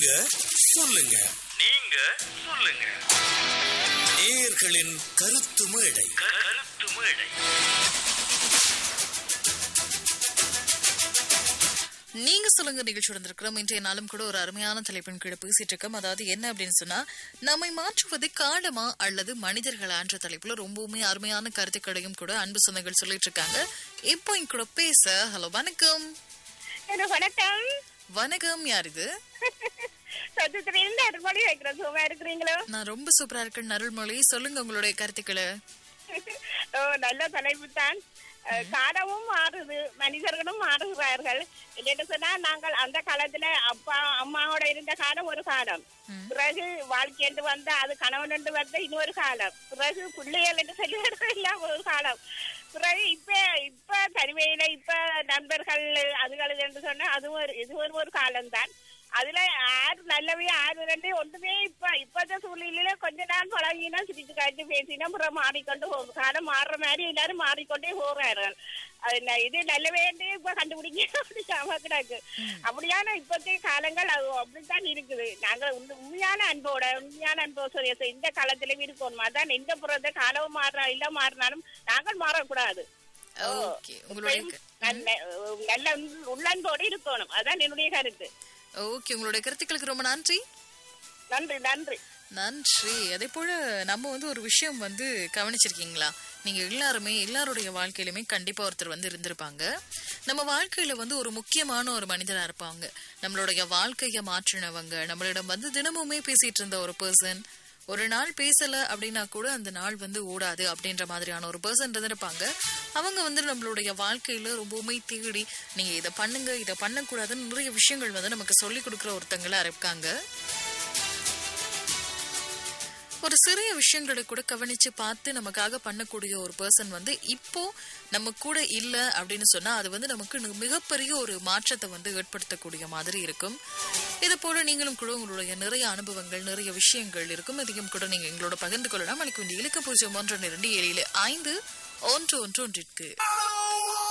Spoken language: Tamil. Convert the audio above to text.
நீங்க சொல்லுங்க நீங்க சொல்லுங்க நேயர்களின் கருத்து மேடை க- கருத்து மேடை நீங்க சொல்லுங்க நிகழ்ச்சியுடன் இருக்கிறோம் இன்றைய நாளும் கூட ஒரு அருமையான தலைப்பின் கீழே பேசிட்டு இருக்கோம் அதாவது என்ன அப்படின்னு சொன்னா நம்மை மாற்றுவது காலமா அல்லது மனிதர்களான்ற தலைப்புல ரொம்பவுமே அருமையான கருத்துக்களையும் கூட அன்பு சொந்தங்கள் சொல்லிட்டு இருக்காங்க இப்போ என் கூட பேச ஹலோ வணக்கம் ஹலோ வணக்கம் வணக்கம் யார் இது சத்தத்திலிருந்து அருள்மொழி வைக்கிறோம் சும்மா இருக்கிறீங்களோ நான் ரொம்ப சூப்பரா இருக்கேன் அருள்மொழி சொல்லுங்க உங்களுடைய கருத்துக்களை ஓ நல்ல தலைப்பு தான் அஹ், காலமும் மாறுது மனிதர்களும் மாறுகிறார்கள் என்னட்டு சொன்னா நாங்கள் அந்த காலத்துல அப்பா அம்மாவோட இருந்த காலம் ஒரு காலம் பிறகு வாழ்க்கை என்று வந்த அது கணவன் என்று வந்த இன்னொரு காலம் பிறகு பிள்ளைகள் என்று சொல்லி எல்லாம் ஒரு காலம் பிறகு இப்ப இப்ப தனிமையில இப்ப நண்பர்கள் அதுகள் என்று சொன்னா அது ஒரு இது ஒரு ஒரு காலம்தான் அதுல ஆறு நல்லவே ஆறு ரெண்டு ஒன்றுமே இப்ப இப்பத்த சூழ்நிலையில கொஞ்ச நாள் பழகினா சிரிச்சு காட்டி பேசினா அப்புறம் மாறிக்கொண்டு போகும் காலம் மாறுற மாதிரி எல்லாரும் மாறிக்கொண்டே போகிறார்கள் அது ந- இது நல்ல வேண்டி இப்ப கண்டுபிடிக்க முடியாம கிடக்கு அப்படியான இப்பத்திய காலங்கள் அது அப்படித்தான் இருக்குது நாங்க உண்மை- உண்மையான அன்போட உண்மையான அன்போ சொல்லி இந்த காலத்திலும் இருக்கணும் அதான் எந்த புறத்தை காலம் மாற இல்ல மாறினாலும் நாங்கள் மாறக்கூடாது ஓகே உங்களுடைய க- நல்ல நல்ல உள்ளன்போடு இருக்கணும் அதான் என்னுடைய கருத்து ஓகே உங்களுடைய கருத்துக்களுக்கு ரொம்ப நன்றி நன்றி நன்றி நன்றி அதே போல நம்ம வந்து ஒரு விஷயம் வந்து கவனிச்சிருக்கீங்களா நீங்க எல்லாருமே எல்லாருடைய வாழ்க்கையிலுமே கண்டிப்பா ஒருத்தர் வந்து இருந்திருப்பாங்க நம்ம வாழ்க்கையில வந்து ஒரு முக்கியமான ஒரு மனிதரா இருப்பாங்க நம்மளுடைய வாழ்க்கைய மாற்றினவங்க நம்மளிடம் வந்து தினமுமே பேசிட்டு இருந்த ஒரு பர்சன் ஒரு நாள் பேசல அப்படின்னா கூட அந்த நாள் வந்து ஓடாது அப்படின்ற மாதிரியான ஒரு பர்சன் இருந்திருப்பாங்க அவங்க வந்து நம்மளுடைய வாழ்க்கையில ரொம்பவுமே தேடி நீங்க இதை பண்ணுங்க இதை பண்ணக்கூடாதுன்னு நிறைய விஷயங்கள் வந்து நமக்கு சொல்லி கொடுக்குற ஒருத்தங்களா இருக்காங்க ஒரு சிறிய விஷயங்களை கூட கவனிச்சு பார்த்து நமக்காக பண்ணக்கூடிய ஒரு பர்சன் வந்து இப்போ நம்ம கூட இல்ல அப்படின்னு சொன்னா அது வந்து நமக்கு நி- மிகப்பெரிய ஒரு மாற்றத்தை வந்து ஏற்படுத்தக்கூடிய மாதிரி இருக்கும் இது போல நீங்களும் கூட உங்களுடைய நிறைய அனுபவங்கள் நிறைய விஷயங்கள் இருக்கும் இதையும் கூட நீங்க எங்களோட பகிர்ந்து கொள்ளலாம் அளிக்க வேண்டிய இலக்க பூஜ்ஜியம் ஒன்று இரண்டு ஏழில் ஐந்து ஒன்று ஒன்று ஒன்றிற்கு